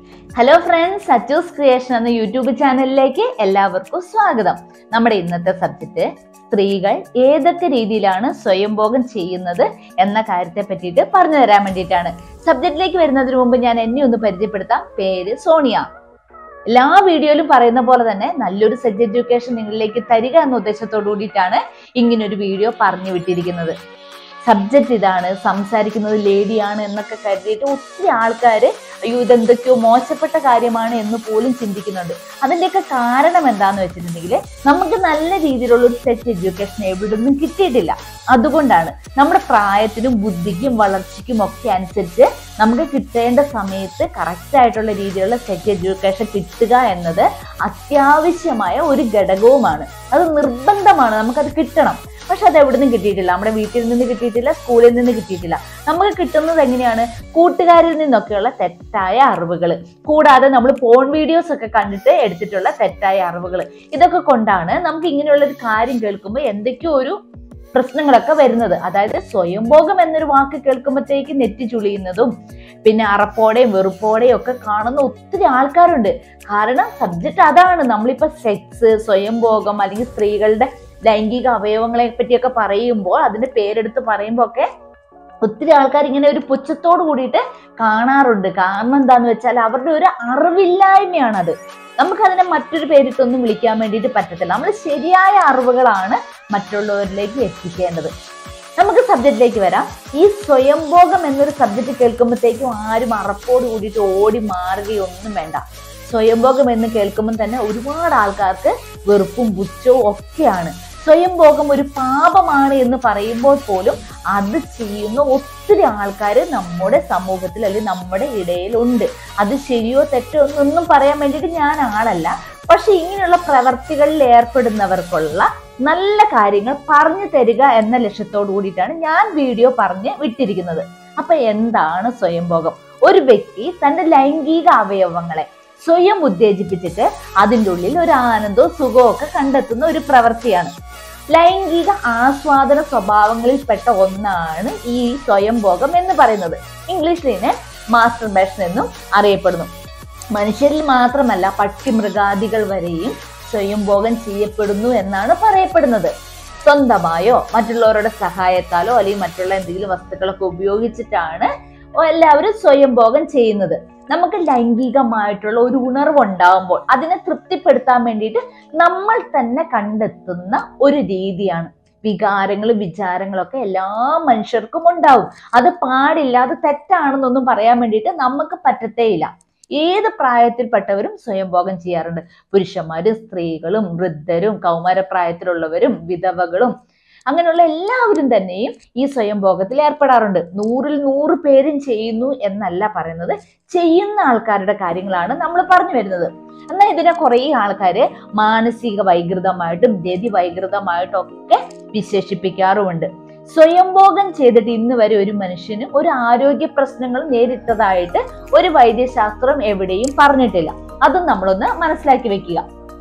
hello friends Sachus creation എന്ന YouTube ചാനലിലേക്ക് എല്ലാവർക്കും സ്വാഗതം നമ്മുടെ ഇന്നത്തെ സബ്ജക്റ്റ് സ്ത്രീകൾ ഏതൊക്കെ രീതിയിലാണ് സ്വയംഭോഗം ചെയ്യുന്നത് എന്ന കാര്യത്തെ പറ്റിയിട്ട് പറഞ്ഞു തരാൻ വേണ്ടിയിട്ടാണ് സബ്ജക്റ്റിലേക്ക് വരുന്നതിന് മുമ്പ് ഞാൻ എന്നെ ഒന്ന് പരിചയപ്പെടുത്താം പേര് സോണിയ എല്ലാ വീഡിയോയിലും പറയുന്ന പോലെ തന്നെ നല്ലൊരു സെക്സ് എഡ്യൂക്കേഷൻ നിങ്ങളിലേക്ക് തരിക എന്ന ഉദ്ദേശത്തോടു കൂടിയിട്ടാണ് ഇങ്ങനൊരു വീഡിയോ പറഞ്ഞു വിട്ടിരിക്കുന്നത് സബ്ജക്റ്റ് ഇതാണ് സംസാരിക്കുന്നത് ലേഡിയാണ് എന്നൊക്കെ കരുതിയിട്ട് ഒത്തിരി ആൾക്കാർ അയ്യോ ഇതെന്തൊക്കെയോ മോശപ്പെട്ട കാര്യമാണ് എന്ന് പോലും ചിന്തിക്കുന്നുണ്ട് അതിൻ്റെയൊക്കെ കാരണം എന്താന്ന് വെച്ചിട്ടുണ്ടെങ്കിൽ നമുക്ക് നല്ല രീതിയിലുള്ള ഒരു സെറ്റ് എഡ്യൂക്കേഷൻ എവിടുന്നും കിട്ടിയിട്ടില്ല അതുകൊണ്ടാണ് നമ്മുടെ പ്രായത്തിനും ബുദ്ധിക്കും വളർച്ചയ്ക്കും ഒക്കെ അനുസരിച്ച് നമുക്ക് കിട്ടേണ്ട സമയത്ത് കറക്റ്റ് ആയിട്ടുള്ള രീതിയിലുള്ള സെറ്റ് എഡ്യൂക്കേഷൻ കിട്ടുക എന്നത് അത്യാവശ്യമായ ഒരു ഘടകവുമാണ് അത് നിർബന്ധമാണ് നമുക്കത് കിട്ടണം പക്ഷെ അത് എവിടെ നിന്നും കിട്ടിയിട്ടില്ല നമ്മുടെ വീട്ടിൽ നിന്ന് കിട്ടിയിട്ടില്ല സ്കൂളിൽ നിന്ന് കിട്ടിയിട്ടില്ല നമുക്ക് കിട്ടുന്നത് എങ്ങനെയാണ് കൂട്ടുകാരിൽ നിന്നൊക്കെയുള്ള തെറ്റായ അറിവുകൾ കൂടാതെ നമ്മൾ ഫോൺ വീഡിയോസ് ഒക്കെ കണ്ടിട്ട് എടുത്തിട്ടുള്ള തെറ്റായ അറിവുകൾ ഇതൊക്കെ കൊണ്ടാണ് നമുക്ക് ഇങ്ങനെയുള്ള ഒരു കാര്യം കേൾക്കുമ്പോൾ എന്തൊക്കെയോ ഒരു പ്രശ്നങ്ങളൊക്കെ വരുന്നത് അതായത് സ്വയംഭോഗം എന്നൊരു വാക്ക് കേൾക്കുമ്പോഴത്തേക്ക് നെറ്റി ചുളിയുന്നതും പിന്നെ അറപ്പോടെയും വെറുപ്പോടെയും ഒക്കെ കാണുന്ന ഒത്തിരി ആൾക്കാരുണ്ട് കാരണം സബ്ജക്റ്റ് അതാണ് നമ്മളിപ്പോ സെക്സ് സ്വയംഭോഗം അല്ലെങ്കിൽ സ്ത്രീകളുടെ ലൈംഗിക അവയവങ്ങളെ പറ്റിയൊക്കെ പറയുമ്പോൾ അതിന്റെ പേരെടുത്ത് പറയുമ്പോൾ ഒക്കെ ഒത്തിരി ആൾക്കാർ ഇങ്ങനെ ഒരു പുച്ഛത്തോട് കൂടിയിട്ട് കാണാറുണ്ട് കാരണം എന്താന്ന് വെച്ചാൽ അവരുടെ ഒരു അറിവില്ലായ്മയാണ് അത് നമുക്കതിനെ മറ്റൊരു പേരിട്ടൊന്നും വിളിക്കാൻ വേണ്ടിയിട്ട് പറ്റത്തില്ല നമ്മൾ ശരിയായ അറിവുകളാണ് മറ്റുള്ളവരിലേക്ക് എത്തിക്കേണ്ടത് നമുക്ക് സബ്ജക്റ്റിലേക്ക് വരാം ഈ സ്വയംഭോഗം എന്നൊരു സബ്ജക്റ്റ് കേൾക്കുമ്പോഴത്തേക്കും ആരും അറപ്പോട് കൂടിയിട്ട് ഓടി മാറുകയൊന്നും വേണ്ട സ്വയംഭോഗം എന്ന് കേൾക്കുമ്പോൾ തന്നെ ഒരുപാട് ആൾക്കാർക്ക് വെറുപ്പും പുച്ഛവും ഒക്കെയാണ് സ്വയംഭോഗം ഒരു പാപമാണ് എന്ന് പറയുമ്പോൾ പോലും അത് ചെയ്യുന്ന ഒത്തിരി ആൾക്കാർ നമ്മുടെ സമൂഹത്തിൽ അല്ലെങ്കിൽ നമ്മുടെ ഇടയിലുണ്ട് അത് ശരിയോ തെറ്റോ എന്നൊന്നും പറയാൻ വേണ്ടിയിട്ട് ഞാൻ ആളല്ല പക്ഷെ ഇങ്ങനെയുള്ള പ്രവർത്തികളിൽ ഏർപ്പെടുന്നവർക്കുള്ള നല്ല കാര്യങ്ങൾ പറഞ്ഞു തരിക എന്ന ലക്ഷ്യത്തോടു കൂടിയിട്ടാണ് ഞാൻ വീഡിയോ പറഞ്ഞ് വിട്ടിരിക്കുന്നത് അപ്പൊ എന്താണ് സ്വയംഭോഗം ഒരു വ്യക്തി തന്റെ ലൈംഗിക അവയവങ്ങളെ സ്വയം ഉത്തേജിപ്പിച്ചിട്ട് അതിൻ്റെ ഉള്ളിൽ ഒരു ആനന്ദവും സുഖവും ഒക്കെ കണ്ടെത്തുന്ന ഒരു പ്രവൃത്തിയാണ് ലൈംഗിക ആസ്വാദന സ്വഭാവങ്ങളിൽപ്പെട്ട ഒന്നാണ് ഈ സ്വയംഭോഗം എന്ന് പറയുന്നത് ഇംഗ്ലീഷിൽ ഇതിനെ മാസ്റ്റർബേഷൻ എന്നും അറിയപ്പെടുന്നു മനുഷ്യരിൽ മാത്രമല്ല പക്ഷി മൃഗാദികൾ വരെയും സ്വയംഭോഗം ചെയ്യപ്പെടുന്നു എന്നാണ് പറയപ്പെടുന്നത് സ്വന്തമായോ മറ്റുള്ളവരുടെ സഹായത്താലോ അല്ലെങ്കിൽ മറ്റുള്ള എന്തെങ്കിലും വസ്തുക്കളൊക്കെ ഉപയോഗിച്ചിട്ടാണ് എല്ലാവരും സ്വയംഭോഗം ചെയ്യുന്നത് നമുക്ക് ലൈംഗികമായിട്ടുള്ള ഒരു ഉണർവ് ഉണ്ടാകുമ്പോൾ അതിനെ തൃപ്തിപ്പെടുത്താൻ വേണ്ടിയിട്ട് നമ്മൾ തന്നെ കണ്ടെത്തുന്ന ഒരു രീതിയാണ് വികാരങ്ങളും വിചാരങ്ങളൊക്കെ എല്ലാ മനുഷ്യർക്കും ഉണ്ടാവും അത് പാടില്ല അത് തെറ്റാണെന്നൊന്നും പറയാൻ വേണ്ടിയിട്ട് നമുക്ക് പറ്റത്തേയില്ല ഏത് പ്രായത്തിൽപ്പെട്ടവരും സ്വയംഭോഗം ചെയ്യാറുണ്ട് പുരുഷന്മാരും സ്ത്രീകളും വൃദ്ധരും കൗമാരപ്രായത്തിലുള്ളവരും വിധവകളും അങ്ങനെയുള്ള എല്ലാവരും തന്നെയും ഈ സ്വയംഭോഗത്തിൽ ഏർപ്പെടാറുണ്ട് നൂറിൽ നൂറ് പേരും ചെയ്യുന്നു എന്നല്ല പറയുന്നത് ചെയ്യുന്ന ആൾക്കാരുടെ കാര്യങ്ങളാണ് നമ്മൾ പറഞ്ഞു വരുന്നത് എന്നാൽ ഇതിനെ കുറേ ആൾക്കാര് മാനസിക വൈകൃതമായിട്ടും രതി വൈകൃതമായിട്ടും ഒക്കെ വിശേഷിപ്പിക്കാറുമുണ്ട് സ്വയംഭോഗം ചെയ്തിട്ട് ഇന്ന് വരെ ഒരു മനുഷ്യനും ഒരു ആരോഗ്യ പ്രശ്നങ്ങൾ നേരിട്ടതായിട്ട് ഒരു വൈദ്യശാസ്ത്രം എവിടെയും പറഞ്ഞിട്ടില്ല അതും നമ്മളൊന്ന് മനസ്സിലാക്കി വെക്കുക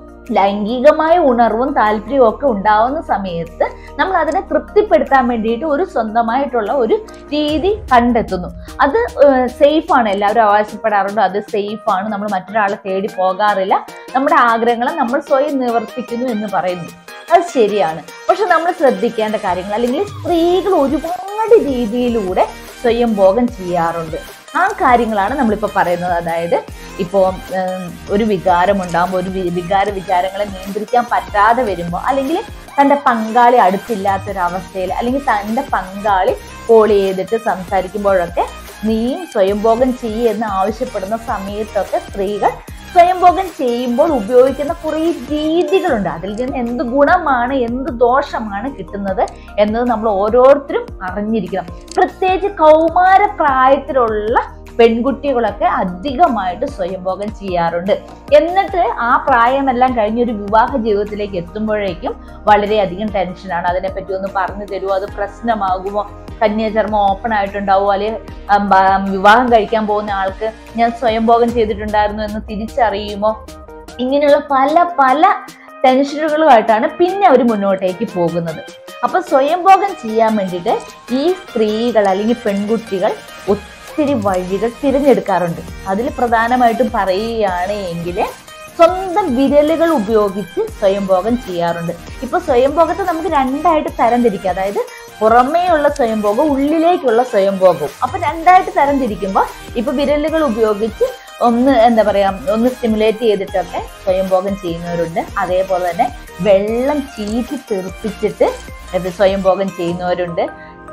ലൈംഗികമായ ഉണർവും താല്പര്യവും ഒക്കെ ഉണ്ടാവുന്ന സമയത്ത് നമ്മൾ അതിനെ തൃപ്തിപ്പെടുത്താൻ വേണ്ടിയിട്ട് ഒരു സ്വന്തമായിട്ടുള്ള ഒരു രീതി കണ്ടെത്തുന്നു അത് സേഫ് ആണ് എല്ലാവരും അവകാശപ്പെടാറുണ്ട് അത് സേഫ് ആണ് നമ്മൾ മറ്റൊരാളെ തേടി പോകാറില്ല നമ്മുടെ ആഗ്രഹങ്ങളെ നമ്മൾ സ്വയം നിവർത്തിക്കുന്നു എന്ന് പറയുന്നു അത് ശരിയാണ് പക്ഷെ നമ്മൾ ശ്രദ്ധിക്കേണ്ട കാര്യങ്ങൾ അല്ലെങ്കിൽ സ്ത്രീകൾ ഒരുപാട് രീതിയിലൂടെ സ്വയം ഭോഗം ചെയ്യാറുണ്ട് ആ കാര്യങ്ങളാണ് നമ്മളിപ്പോൾ പറയുന്നത് അതായത് ഇപ്പോൾ ഒരു വികാരം ഉണ്ടാകുമ്പോൾ ഒരു വികാര വിചാരങ്ങളെ നിയന്ത്രിക്കാൻ പറ്റാതെ വരുമ്പോൾ അല്ലെങ്കിൽ തൻ്റെ പങ്കാളി അടുത്തില്ലാത്തൊരവസ്ഥയിൽ അല്ലെങ്കിൽ തൻ്റെ പങ്കാളി കോൾ ചെയ്തിട്ട് സംസാരിക്കുമ്പോഴൊക്കെ നീയും സ്വയംഭോഗം ചെയ്യുമെന്ന് ആവശ്യപ്പെടുന്ന സമയത്തൊക്കെ സ്ത്രീകൾ സ്വയംഭോഗം ചെയ്യുമ്പോൾ ഉപയോഗിക്കുന്ന കുറേ രീതികളുണ്ട് അതിൽ നിന്ന് എന്ത് ഗുണമാണ് എന്ത് ദോഷമാണ് കിട്ടുന്നത് എന്നത് നമ്മൾ ഓരോരുത്തരും അറിഞ്ഞിരിക്കണം പ്രത്യേകിച്ച് കൗമാര പ്രായത്തിലുള്ള പെൺകുട്ടികളൊക്കെ അധികമായിട്ട് സ്വയംഭോഗം ചെയ്യാറുണ്ട് എന്നിട്ട് ആ പ്രായമെല്ലാം കഴിഞ്ഞ് ഒരു വിവാഹ ജീവിതത്തിലേക്ക് എത്തുമ്പോഴേക്കും വളരെയധികം ടെൻഷനാണ് അതിനെപ്പറ്റി ഒന്ന് പറഞ്ഞു തരുമോ അത് പ്രശ്നമാകുമോ കന്യാചർമ്മം ഓപ്പൺ ആയിട്ടുണ്ടാവുമോ അല്ലെങ്കിൽ വിവാഹം കഴിക്കാൻ പോകുന്ന ആൾക്ക് ഞാൻ സ്വയംഭോഗം ചെയ്തിട്ടുണ്ടായിരുന്നു എന്ന് തിരിച്ചറിയുമോ ഇങ്ങനെയുള്ള പല പല ടെൻഷനുകളുമായിട്ടാണ് പിന്നെ അവർ മുന്നോട്ടേക്ക് പോകുന്നത് അപ്പൊ സ്വയംഭോഗം ചെയ്യാൻ വേണ്ടിയിട്ട് ഈ സ്ത്രീകൾ അല്ലെങ്കിൽ പെൺകുട്ടികൾ ഒത്തിരി വഴികൾ തിരഞ്ഞെടുക്കാറുണ്ട് അതിൽ പ്രധാനമായിട്ടും പറയുകയാണ് എങ്കിൽ സ്വന്തം വിരലുകൾ ഉപയോഗിച്ച് സ്വയംഭോഗം ചെയ്യാറുണ്ട് ഇപ്പൊ സ്വയംഭോഗത്തെ നമുക്ക് രണ്ടായിട്ട് തരംതിരിക്കാം അതായത് പുറമേയുള്ള സ്വയംഭോഗം ഉള്ളിലേക്കുള്ള സ്വയംഭോഗവും അപ്പൊ രണ്ടായിട്ട് തരംതിരിക്കുമ്പോൾ ഇപ്പൊ വിരലുകൾ ഉപയോഗിച്ച് ഒന്ന് എന്താ പറയാ ഒന്ന് സ്റ്റിമുലേറ്റ് ചെയ്തിട്ടൊക്കെ സ്വയംഭോഗം ചെയ്യുന്നവരുണ്ട് അതേപോലെ തന്നെ വെള്ളം ചീറ്റി തെറിപ്പിച്ചിട്ട് ഇത് സ്വയംഭോഗം ചെയ്യുന്നവരുണ്ട്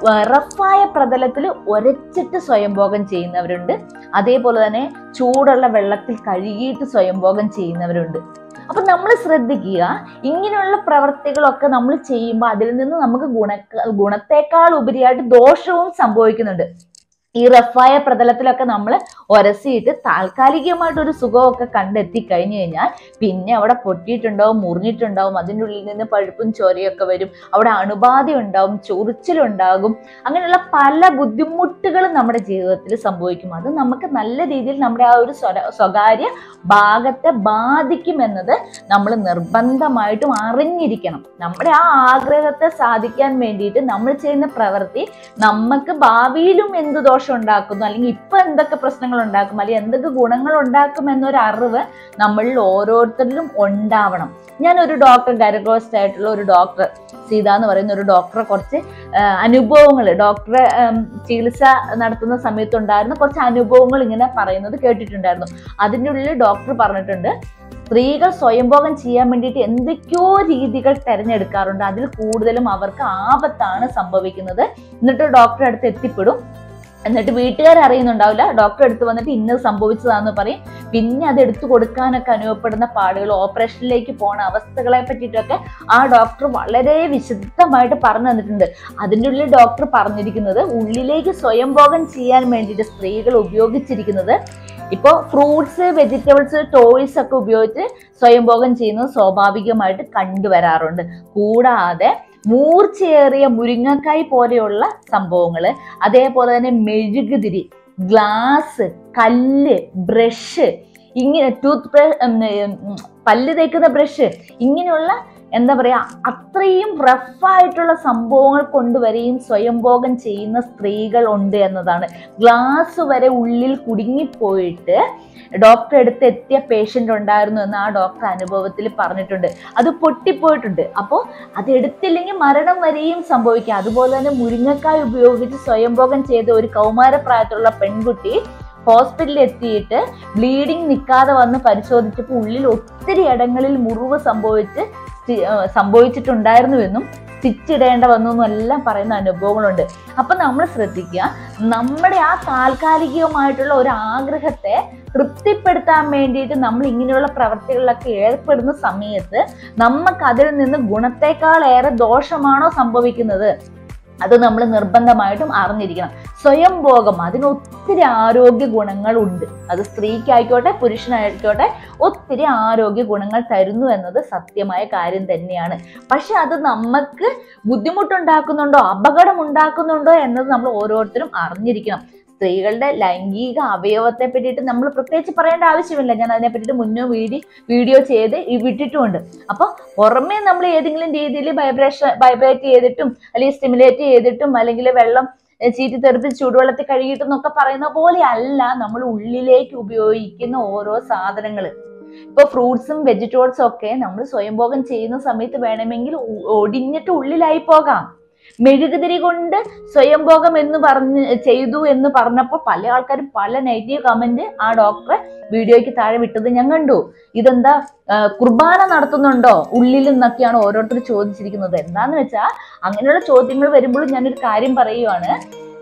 റഫായ പ്രതലത്തിൽ ഒരച്ചിട്ട് സ്വയംഭോഗം ചെയ്യുന്നവരുണ്ട് അതേപോലെ തന്നെ ചൂടുള്ള വെള്ളത്തിൽ കഴുകിയിട്ട് സ്വയംഭോഗം ചെയ്യുന്നവരുണ്ട് അപ്പൊ നമ്മൾ ശ്രദ്ധിക്കുക ഇങ്ങനെയുള്ള പ്രവർത്തികളൊക്കെ നമ്മൾ ചെയ്യുമ്പോൾ അതിൽ നിന്ന് നമുക്ക് ഗുണ ഗുണത്തെക്കാൾ ഉപരിയായിട്ട് ദോഷവും സംഭവിക്കുന്നുണ്ട് ഈ റഫായ പ്രതലത്തിലൊക്കെ നമ്മൾ ഒരസിയിട്ട് താൽക്കാലികമായിട്ട് ഒരു സുഖമൊക്കെ കണ്ടെത്തി കഴിഞ്ഞു കഴിഞ്ഞാൽ പിന്നെ അവിടെ പൊട്ടിയിട്ടുണ്ടാവും മുറിഞ്ഞിട്ടുണ്ടാവും അതിൻ്റെ ഉള്ളിൽ നിന്ന് പഴുപ്പും ചോരയൊക്കെ വരും അവിടെ അണുബാധ ഉണ്ടാവും ചൊറിച്ചിലുണ്ടാകും അങ്ങനെയുള്ള പല ബുദ്ധിമുട്ടുകളും നമ്മുടെ ജീവിതത്തിൽ സംഭവിക്കും അത് നമുക്ക് നല്ല രീതിയിൽ നമ്മുടെ ആ ഒരു സ്വര സ്വകാര്യ ഭാഗത്തെ ബാധിക്കുമെന്നത് നമ്മൾ നിർബന്ധമായിട്ടും അറിഞ്ഞിരിക്കണം നമ്മുടെ ആ ആഗ്രഹത്തെ സാധിക്കാൻ വേണ്ടിയിട്ട് നമ്മൾ ചെയ്യുന്ന പ്രവൃത്തി നമുക്ക് ഭാവിയിലും എന്ത് ദോഷം ഉണ്ടാക്കുന്നു അല്ലെങ്കിൽ ഇപ്പൊ എന്തൊക്കെ പ്രശ്നങ്ങൾ ഉണ്ടാക്കും അല്ലെങ്കിൽ എന്തൊക്കെ ഗുണങ്ങൾ ഉണ്ടാക്കും എന്നൊരു അറിവ് നമ്മളിൽ ഓരോരുത്തരിലും ഉണ്ടാവണം ഞാൻ ഒരു ഡോക്ടർ ഗൈനക്കോളജിസ്റ്റ് ആയിട്ടുള്ള ഒരു ഡോക്ടർ സീത എന്ന് പറയുന്ന ഒരു ഡോക്ടറെ കുറച്ച് അനുഭവങ്ങൾ ഡോക്ടറെ ചികിത്സ നടത്തുന്ന സമയത്തുണ്ടായിരുന്ന കുറച്ച് അനുഭവങ്ങൾ ഇങ്ങനെ പറയുന്നത് കേട്ടിട്ടുണ്ടായിരുന്നു അതിൻ്റെ ഉള്ളിൽ ഡോക്ടർ പറഞ്ഞിട്ടുണ്ട് സ്ത്രീകൾ സ്വയംഭോഗം ചെയ്യാൻ വേണ്ടിയിട്ട് എന്തൊക്കെയോ രീതികൾ തിരഞ്ഞെടുക്കാറുണ്ട് അതിൽ കൂടുതലും അവർക്ക് ആപത്താണ് സംഭവിക്കുന്നത് എന്നിട്ട് ഡോക്ടറെ അടുത്ത് എത്തിപ്പെടും എന്നിട്ട് വീട്ടുകാർ അറിയുന്നുണ്ടാവില്ല ഡോക്ടറെ അടുത്ത് വന്നിട്ട് ഇന്നത് സംഭവിച്ചതാന്ന് പറയും പിന്നെ അത് എടുത്തു കൊടുക്കാനൊക്കെ അനുഭവപ്പെടുന്ന പാടുകൾ ഓപ്പറേഷനിലേക്ക് പോണ അവസ്ഥകളെ പറ്റിയിട്ടൊക്കെ ആ ഡോക്ടർ വളരെ വിശദമായിട്ട് പറഞ്ഞു തന്നിട്ടുണ്ട് അതിൻ്റെ ഉള്ളിൽ ഡോക്ടർ പറഞ്ഞിരിക്കുന്നത് ഉള്ളിലേക്ക് സ്വയംഭോഗം ചെയ്യാൻ വേണ്ടിയിട്ട് സ്ത്രീകൾ ഉപയോഗിച്ചിരിക്കുന്നത് ഇപ്പോൾ ഫ്രൂട്ട്സ് വെജിറ്റബിൾസ് ടോയ്സ് ഒക്കെ ഉപയോഗിച്ച് സ്വയംഭോഗം ചെയ്യുന്നത് സ്വാഭാവികമായിട്ട് കണ്ടുവരാറുണ്ട് കൂടാതെ മൂർച്ചയേറിയ മുരിങ്ങക്കായ് പോലെയുള്ള സംഭവങ്ങൾ അതേപോലെ തന്നെ മെഴുകുതിരി ഗ്ലാസ് കല്ല് ബ്രഷ് ഇങ്ങനെ ടൂത്ത് ബ്രഷ് പല്ല് തേക്കുന്ന ബ്രഷ് ഇങ്ങനെയുള്ള എന്താ പറയാ അത്രയും റഫായിട്ടുള്ള സംഭവങ്ങൾ കൊണ്ടുവരെയും സ്വയംഭോഗം ചെയ്യുന്ന സ്ത്രീകൾ ഉണ്ട് എന്നതാണ് ഗ്ലാസ് വരെ ഉള്ളിൽ കുടുങ്ങിപ്പോയിട്ട് ഡോക്ടറെ അടുത്ത് എത്തിയ പേഷ്യൻ്റ് ഉണ്ടായിരുന്നു എന്ന് ആ ഡോക്ടർ അനുഭവത്തിൽ പറഞ്ഞിട്ടുണ്ട് അത് പൊട്ടിപ്പോയിട്ടുണ്ട് അപ്പോൾ അത് എടുത്തില്ലെങ്കിൽ മരണം വരെയും സംഭവിക്കാം അതുപോലെ തന്നെ മുരിങ്ങക്കായ് ഉപയോഗിച്ച് സ്വയംഭോഗം ചെയ്ത ഒരു കൗമാരപ്രായത്തിലുള്ള പെൺകുട്ടി ഹോസ്പിറ്റലിൽ എത്തിയിട്ട് ബ്ലീഡിങ് നിൽക്കാതെ വന്ന് പരിശോധിച്ചപ്പോൾ ഉള്ളിൽ ഒത്തിരി ഇടങ്ങളിൽ മുറിവ് സംഭവിച്ച് സംഭവിച്ചിട്ടുണ്ടായിരുന്നുവെന്നും സ്റ്റിച്ച് ഇടേണ്ട വന്നു എന്നും എല്ലാം പറയുന്ന അനുഭവങ്ങളുണ്ട് അപ്പൊ നമ്മൾ ശ്രദ്ധിക്കുക നമ്മുടെ ആ താൽക്കാലികമായിട്ടുള്ള ഒരു ആഗ്രഹത്തെ തൃപ്തിപ്പെടുത്താൻ വേണ്ടിയിട്ട് നമ്മൾ ഇങ്ങനെയുള്ള പ്രവർത്തികളിലൊക്കെ ഏർപ്പെടുന്ന സമയത്ത് നമുക്ക് അതിൽ നിന്ന് ഗുണത്തെക്കാൾ ഏറെ ദോഷമാണോ സംഭവിക്കുന്നത് അത് നമ്മൾ നിർബന്ധമായിട്ടും അറിഞ്ഞിരിക്കണം സ്വയംഭോഗം അതിന് ഒത്തിരി ആരോഗ്യ ഗുണങ്ങൾ ഉണ്ട് അത് സ്ത്രീക്കായിക്കോട്ടെ പുരുഷനായിക്കോട്ടെ ഒത്തിരി ആരോഗ്യ ഗുണങ്ങൾ തരുന്നു എന്നത് സത്യമായ കാര്യം തന്നെയാണ് പക്ഷെ അത് നമുക്ക് ബുദ്ധിമുട്ടുണ്ടാക്കുന്നുണ്ടോ അപകടം ഉണ്ടാക്കുന്നുണ്ടോ എന്നത് നമ്മൾ ഓരോരുത്തരും അറിഞ്ഞിരിക്കണം സ്ത്രീകളുടെ ലൈംഗിക അവയവത്തെ പറ്റിയിട്ട് നമ്മൾ പ്രത്യേകിച്ച് പറയേണ്ട ആവശ്യമില്ല ഞാൻ അതിനെ പറ്റിയിട്ട് മുന്നേ വീഡിയോ വീഡിയോ ചെയ്ത് വിട്ടിട്ടുമുണ്ട് അപ്പൊ പുറമേ നമ്മൾ ഏതെങ്കിലും രീതിയിൽ വൈബ്രേഷൻ വൈബ്രേറ്റ് ചെയ്തിട്ടും അല്ലെങ്കിൽ സ്റ്റിമുലേറ്റ് ചെയ്തിട്ടും അല്ലെങ്കിൽ വെള്ളം ചീറ്റി തെറിപ്പിച്ച് ചൂടുവെള്ളത്തിൽ കഴുകിയിട്ടും എന്നൊക്കെ പറയുന്ന പോലെ അല്ല നമ്മൾ ഉള്ളിലേക്ക് ഉപയോഗിക്കുന്ന ഓരോ സാധനങ്ങൾ ഇപ്പൊ ഫ്രൂട്ട്സും വെജിറ്റബിൾസും ഒക്കെ നമ്മൾ സ്വയംഭോഗം ചെയ്യുന്ന സമയത്ത് വേണമെങ്കിൽ ഒടിഞ്ഞിട്ട് ഉള്ളിലായി പോകാം മെഴുകുതിരി കൊണ്ട് സ്വയംഭോഗം എന്ന് പറഞ്ഞ് ചെയ്തു എന്ന് പറഞ്ഞപ്പോൾ പല ആൾക്കാരും പല നെഗറ്റീവ് കമന്റ് ആ ഡോക്ടറെ വീഡിയോയ്ക്ക് താഴെ വിട്ടത് ഞാൻ കണ്ടു ഇതെന്താ കുർബാന നടത്തുന്നുണ്ടോ ഉള്ളിൽ നിന്നൊക്കെയാണ് ഓരോരുത്തർ ചോദിച്ചിരിക്കുന്നത് എന്താന്ന് വെച്ചാൽ അങ്ങനെയുള്ള ചോദ്യങ്ങൾ വരുമ്പോൾ ഞാനൊരു കാര്യം പറയുവാണ്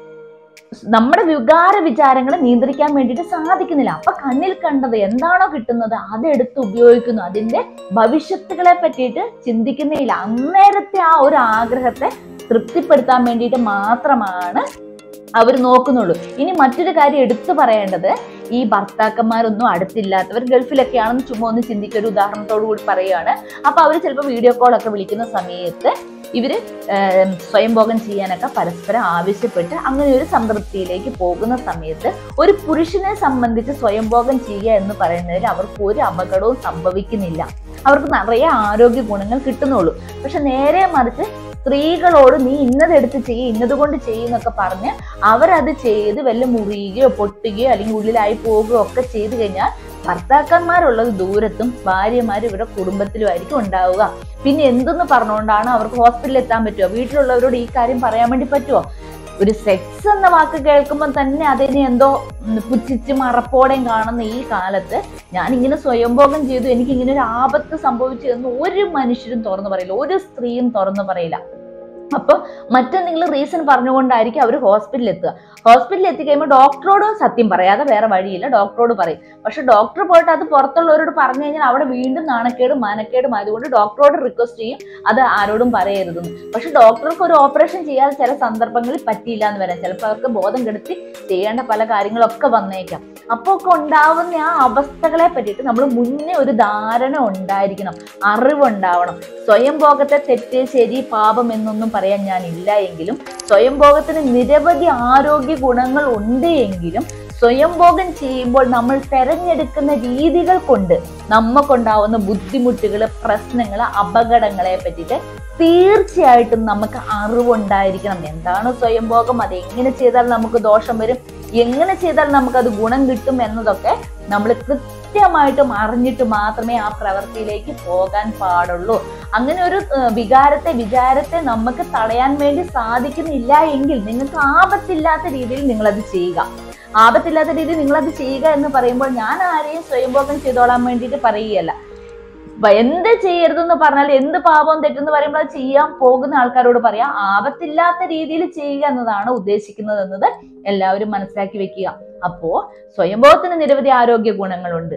നമ്മുടെ വികാര വിചാരങ്ങളെ നിയന്ത്രിക്കാൻ വേണ്ടിയിട്ട് സാധിക്കുന്നില്ല അപ്പൊ കണ്ണിൽ കണ്ടത് എന്താണോ കിട്ടുന്നത് അതെടുത്ത് ഉപയോഗിക്കുന്നു അതിന്റെ ഭവിഷ്യത്തുകളെ പറ്റിയിട്ട് ചിന്തിക്കുന്നില്ല അന്നേരത്തെ ആ ഒരു ആഗ്രഹത്തെ തൃപ്തിപ്പെടുത്താൻ വേണ്ടിയിട്ട് മാത്രമാണ് അവർ നോക്കുന്നുള്ളൂ ഇനി മറ്റൊരു കാര്യം എടുത്തു പറയേണ്ടത് ഈ ഭർത്താക്കന്മാരൊന്നും അടുത്തില്ലാത്തവർ ഗൾഫിലൊക്കെയാണെന്ന് ചുമ്മാ ഒന്ന് ചിന്തിക്കുക ഒരു ഉദാഹരണത്തോടു കൂടി പറയുകയാണ് അപ്പൊ അവർ ചിലപ്പോൾ വീഡിയോ കോൾ ഒക്കെ വിളിക്കുന്ന സമയത്ത് ഇവര് ഏം, സ്വയംഭോഗം ചെയ്യാനൊക്കെ പരസ്പരം ആവശ്യപ്പെട്ട് അങ്ങനെ ഒരു സംതൃപ്തിയിലേക്ക് പോകുന്ന സമയത്ത് ഒരു പുരുഷനെ സംബന്ധിച്ച് സ്വയംഭോഗം ചെയ്യുക എന്ന് പറയുന്നതിൽ അവർക്ക് ഒരു അപകടവും സംഭവിക്കുന്നില്ല അവർക്ക് നിറയെ ആരോഗ്യ ഗുണങ്ങൾ കിട്ടുന്നുള്ളൂ പക്ഷെ നേരെ മറിച്ച് സ്ത്രീകളോട് നീ ഇന്നതെടുത്ത് ചെയ്യ് ഇന്നത് കൊണ്ട് ചെയ്യുന്നൊക്കെ പറഞ്ഞ് അവരത് ചെയ്ത് വല്ല മുറിയുകയോ പൊട്ടുകയോ അല്ലെങ്കിൽ ഉള്ളിലായി പോവുകയോ ഒക്കെ ചെയ്തു കഴിഞ്ഞാൽ ഭർത്താക്കന്മാരുള്ളത് ദൂരത്തും ഭാര്യമാർ ഇവിടെ കുടുംബത്തിലുമായിരിക്കും ഉണ്ടാവുക പിന്നെ എന്തെന്ന് പറഞ്ഞുകൊണ്ടാണ് അവർക്ക് ഹോസ്പിറ്റലിൽ എത്താൻ പറ്റുമോ വീട്ടിലുള്ളവരോട് ഈ കാര്യം പറയാൻ വേണ്ടി പറ്റുമോ ഒരു സെക്സ് എന്ന വാക്ക് കേൾക്കുമ്പോൾ തന്നെ അതിനെ എന്തോ ഉം, പുച്ഛിച്ച് മറപ്പോടെയും കാണുന്ന ഈ കാലത്ത് ഞാൻ ഇങ്ങനെ സ്വയംഭോഗം ചെയ്തു എനിക്ക് ഇങ്ങനെ ഒരു ആപത്ത് സംഭവിച്ചു എന്ന് ഒരു മനുഷ്യരും തുറന്നു പറയില്ല ഒരു സ്ത്രീയും തുറന്നു പറയില്ല അപ്പൊ മറ്റെന്തെങ്കിലും റീസൺ പറഞ്ഞുകൊണ്ടായിരിക്കും അവർ ഹോസ്പിറ്റലിൽ എത്തുക ഹോസ്പിറ്റലിൽ എത്തിക്കഴിയുമ്പോൾ ഡോക്ടറോട് സത്യം പറയാതെ വേറെ വഴിയില്ല ഡോക്ടറോട് പറയും പക്ഷെ ഡോക്ടർ പോയിട്ട് അത് പുറത്തുള്ളവരോട് പറഞ്ഞു കഴിഞ്ഞാൽ അവിടെ വീണ്ടും നാണക്കേടും മാനക്കേടും ആയതുകൊണ്ട് ഡോക്ടറോട് റിക്വസ്റ്റ് ചെയ്യും അത് ആരോടും പറയരുതെന്ന് പക്ഷെ ഡോക്ടർക്ക് ഒരു ഓപ്പറേഷൻ ചെയ്യാതെ ചില സന്ദർഭങ്ങളിൽ പറ്റിയില്ല എന്ന് വരാം ചിലപ്പോൾ അവർക്ക് ബോധം കെടുത്തി ചെയ്യേണ്ട പല കാര്യങ്ങളൊക്കെ വന്നേക്കാം അപ്പോൾ ഒക്കെ ഉണ്ടാവുന്ന ആ അവസ്ഥകളെ പറ്റിയിട്ട് നമ്മൾ മുന്നേ ഒരു ധാരണ ഉണ്ടായിരിക്കണം അറിവുണ്ടാവണം സ്വയംഭോഗത്തെ തെറ്റ് ശരി പാപം എന്നൊന്നും പറയാൻ ഞാൻ ഇല്ല എങ്കിലും സ്വയംഭോഗത്തിന് നിരവധി ആരോഗ്യ ഗുണങ്ങൾ ഉണ്ട് എങ്കിലും സ്വയംഭോഗം ചെയ്യുമ്പോൾ നമ്മൾ തെരഞ്ഞെടുക്കുന്ന രീതികൾ കൊണ്ട് നമുക്കുണ്ടാവുന്ന ബുദ്ധിമുട്ടുകൾ പ്രശ്നങ്ങൾ അപകടങ്ങളെ പറ്റിയിട്ട് തീർച്ചയായിട്ടും നമുക്ക് അറിവുണ്ടായിരിക്കണം എന്താണ് സ്വയംഭോഗം അത് എങ്ങനെ ചെയ്താൽ നമുക്ക് ദോഷം വരും എങ്ങനെ ചെയ്താൽ നമുക്കത് ഗുണം കിട്ടും എന്നതൊക്കെ നമ്മൾ കൃത്യമായിട്ടും അറിഞ്ഞിട്ട് മാത്രമേ ആ പ്രവൃത്തിയിലേക്ക് പോകാൻ പാടുള്ളൂ അങ്ങനെ ഒരു ഏഹ്, വികാരത്തെ വിചാരത്തെ നമുക്ക് തടയാൻ വേണ്ടി സാധിക്കുന്നില്ല എങ്കിൽ നിങ്ങൾക്ക് ആപത്തില്ലാത്ത രീതിയിൽ നിങ്ങൾ അത് ചെയ്യുക ആപത്തില്ലാത്ത രീതിയിൽ നിങ്ങൾ അത് ചെയ്യുക എന്ന് പറയുമ്പോൾ ഞാൻ ആരെയും സ്വയംഭോഗം ചെയ്തോളാൻ വേണ്ടിയിട്ട് പറയുകയല്ല വ- എന്ത് ചെയ്യരുതെന്ന് പറഞ്ഞാൽ എന്ത് പാപം തെറ്റെന്ന് പറയുമ്പോൾ അത് ചെയ്യാൻ പോകുന്ന ആൾക്കാരോട് പറയാം ആപത്തില്ലാത്ത രീതിയിൽ ചെയ്യുക എന്നതാണ് ഉദ്ദേശിക്കുന്നത് എന്നത് എല്ലാവരും മനസ്സിലാക്കി വെക്കുക അപ്പോ സ്വയംഭോഗത്തിന് നിരവധി ആരോഗ്യ ഗുണങ്ങളുണ്ട്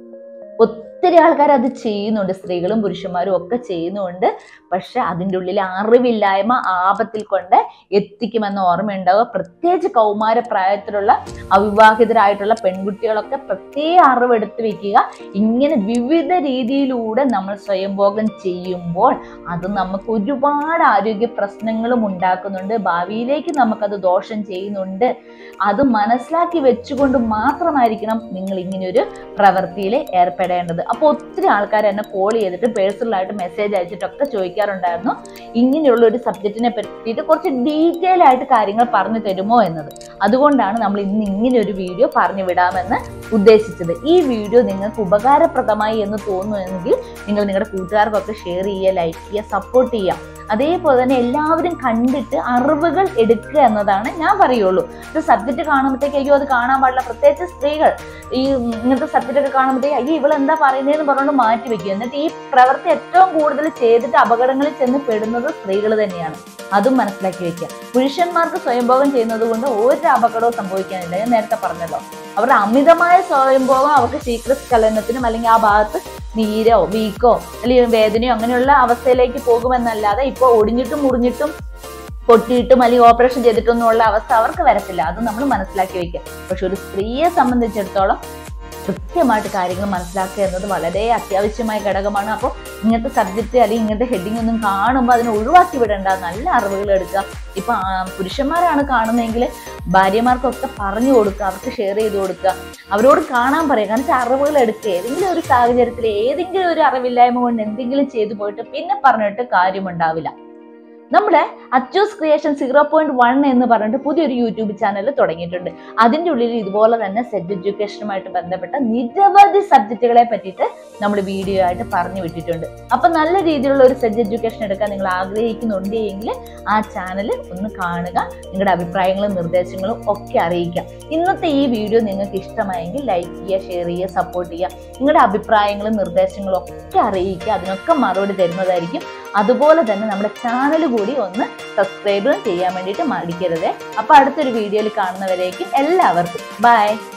ഒത്തിരി ആൾക്കാർ അത് ചെയ്യുന്നുണ്ട് സ്ത്രീകളും പുരുഷന്മാരും ഒക്കെ ചെയ്യുന്നുണ്ട് പക്ഷെ അതിൻ്റെ ഉള്ളിൽ അറിവില്ലായ്മ ആപത്തിൽ കൊണ്ട് എത്തിക്കുമെന്ന ഓർമ്മയുണ്ടാവുക പ്രത്യേകിച്ച് കൗമാര പ്രായത്തിലുള്ള അവിവാഹിതരായിട്ടുള്ള പെൺകുട്ടികളൊക്കെ പ്രത്യേക അറിവെടുത്ത് വെക്കുക ഇങ്ങനെ വിവിധ രീതിയിലൂടെ നമ്മൾ സ്വയംഭോഗം ചെയ്യുമ്പോൾ അത് നമുക്ക് ഒരുപാട് ആരോഗ്യ പ്രശ്നങ്ങളും ഉണ്ടാക്കുന്നുണ്ട് ഭാവിയിലേക്ക് നമുക്കത് ദോഷം ചെയ്യുന്നുണ്ട് അത് മനസ്സിലാക്കി വെച്ചുകൊണ്ട് മാത്രമായിരിക്കണം നിങ്ങൾ ഇങ്ങനെയൊരു പ്രവൃത്തിയിൽ ഏർപ്പെടേണ്ടത് അപ്പോൾ ഒത്തിരി ആൾക്കാർ എന്നെ കോൾ ചെയ്തിട്ട് പേഴ്സണലായിട്ട് മെസ്സേജ് അയച്ചിട്ടൊക്കെ ചോദിക്കാറുണ്ടായിരുന്നു ഇങ്ങനെയുള്ള ഒരു സബ്ജക്റ്റിനെ പറ്റിയിട്ട് കുറച്ച് ഡീറ്റെയിൽ ആയിട്ട് കാര്യങ്ങൾ പറഞ്ഞു തരുമോ എന്നത് അതുകൊണ്ടാണ് നമ്മൾ ഇന്ന് ഇങ്ങനെ ഒരു വീഡിയോ പറഞ്ഞു വിടാമെന്ന് ഉദ്ദേശിച്ചത് ഈ വീഡിയോ നിങ്ങൾക്ക് ഉപകാരപ്രദമായി എന്ന് തോന്നുമെങ്കിൽ നിങ്ങൾ നിങ്ങളുടെ കൂട്ടുകാർക്കൊക്കെ ഷെയർ ചെയ്യുക ലൈക്ക് ചെയ്യുക സപ്പോർട്ട് ചെയ്യുക അതേപോലെ തന്നെ എല്ലാവരും കണ്ടിട്ട് അറിവുകൾ എടുക്കുക എന്നതാണ് ഞാൻ പറയുള്ളൂ ഇത് സബ്ജക്റ്റ് കാണുമ്പോഴത്തേക്ക് അയ്യോ അത് കാണാൻ പാടില്ല പ്രത്യേകിച്ച് സ്ത്രീകൾ ഈ ഇങ്ങനത്തെ സബ്ജക്റ്റ് ഒക്കെ കാണുമ്പോഴത്തേക്ക് അയ്യോ ഇവൾ എന്താ പറയുന്നതെന്ന് പറഞ്ഞുകൊണ്ട് മാറ്റി വെക്കുക എന്നിട്ട് ഈ പ്രവൃത്തി ഏറ്റവും കൂടുതൽ ചെയ്തിട്ട് അപകടങ്ങളിൽ ചെന്ന് പെടുന്നത് സ്ത്രീകൾ തന്നെയാണ് അതും മനസ്സിലാക്കി വെക്കുക പുരുഷന്മാർക്ക് സ്വയംഭോഗം ചെയ്യുന്നത് കൊണ്ട് ഒരു അപകടവും സംഭവിക്കാനില്ല ഞാൻ നേരത്തെ പറഞ്ഞല്ലോ അവരുടെ അമിതമായ സ്വയംഭോഗം അവർക്ക് ശീഘ്രസ്ഖലനത്തിനും അല്ലെങ്കിൽ ആ ഭാഗത്ത് നീരോ വീക്കോ അല്ലെങ്കിൽ വേദനയോ അങ്ങനെയുള്ള അവസ്ഥയിലേക്ക് പോകുമെന്നല്ലാതെ ഇപ്പോൾ ഒടിഞ്ഞിട്ടും മുറിഞ്ഞിട്ടും പൊട്ടിയിട്ടും അല്ലെങ്കിൽ ഓപ്പറേഷൻ ചെയ്തിട്ടൊന്നും ഉള്ള അവസ്ഥ അവർക്ക് വരത്തില്ല അത് നമ്മൾ മനസ്സിലാക്കി വെക്കുക പക്ഷെ ഒരു സ്ത്രീയെ സംബന്ധിച്ചിടത്തോളം കൃത്യമായിട്ട് കാര്യങ്ങൾ മനസ്സിലാക്കുക എന്നത് വളരെ അത്യാവശ്യമായ ഘടകമാണ് അപ്പോൾ ഇങ്ങനത്തെ സബ്ജക്റ്റ് അല്ലെങ്കിൽ ഇങ്ങനത്തെ ഹെഡിങ് ഒന്നും കാണുമ്പോൾ അതിനെ ഒഴിവാക്കി വിടണ്ട നല്ല അറിവുകൾ എടുക്കുക ഇപ്പൊ ആ, പുരുഷന്മാരാണ് കാണുന്നതെങ്കിൽ ഭാര്യമാർക്കൊക്കെ പറഞ്ഞു കൊടുക്കുക അവർക്ക് ഷെയർ ചെയ്ത് കൊടുക്കുക അവരോട് കാണാൻ പറയുക കാരണം വെച്ചാൽ അറിവുകൾ എടുക്കുക ഏതെങ്കിലും ഒരു സാഹചര്യത്തിൽ ഏതെങ്കിലും ഒരു അറിവില്ലായ്മ കൊണ്ട് എന്തെങ്കിലും ചെയ്തു പോയിട്ട് പിന്നെ പറഞ്ഞിട്ട് കാര്യമുണ്ടാവില്ല നമ്മുടെ Achus creation zero point one എന്ന് പറഞ്ഞിട്ട് പുതിയൊരു യൂട്യൂബ് ചാനൽ തുടങ്ങിയിട്ടുണ്ട് അതിൻ്റെ ഉള്ളിൽ ഇതുപോലെ തന്നെ സെറ്റ് എഡ്യൂക്കേഷനുമായിട്ട് ബന്ധപ്പെട്ട നിരവധി സബ്ജക്റ്റുകളെ പറ്റിയിട്ട് നമ്മൾ വീഡിയോ ആയിട്ട് പറഞ്ഞു വിട്ടിട്ടുണ്ട് അപ്പൊ നല്ല രീതിയിലുള്ള ഒരു സെറ്റ് എഡ്യൂക്കേഷൻ എടുക്കാൻ നിങ്ങൾ ആഗ്രഹിക്കുന്നുണ്ട് എങ്കിൽ ആ ചാനൽ ഒന്ന് കാണുക നിങ്ങളുടെ അഭിപ്രായങ്ങളും നിർദ്ദേശങ്ങളും ഒക്കെ അറിയിക്കുക ഇന്നത്തെ ഈ വീഡിയോ നിങ്ങൾക്ക് ഇഷ്ടമായെങ്കിൽ ലൈക്ക് ചെയ്യുക ഷെയർ ചെയ്യുക സപ്പോർട്ട് ചെയ്യുക നിങ്ങളുടെ അഭിപ്രായങ്ങളും നിർദ്ദേശങ്ങളും ഒക്കെ അറിയിക്കുക അതിനൊക്കെ മറുപടി തരുന്നതായിരിക്കും അതുപോലെ തന്നെ നമ്മുടെ ചാനൽ കൂടി ഒന്ന് സബ്സ്ക്രൈബ് ചെയ്യാൻ വേണ്ടിയിട്ട് മടിക്കരുത് അപ്പൊ അടുത്തൊരു വീഡിയോയിൽ കാണുന്നവരേക്കും എല്ലാവർക്കും ബൈ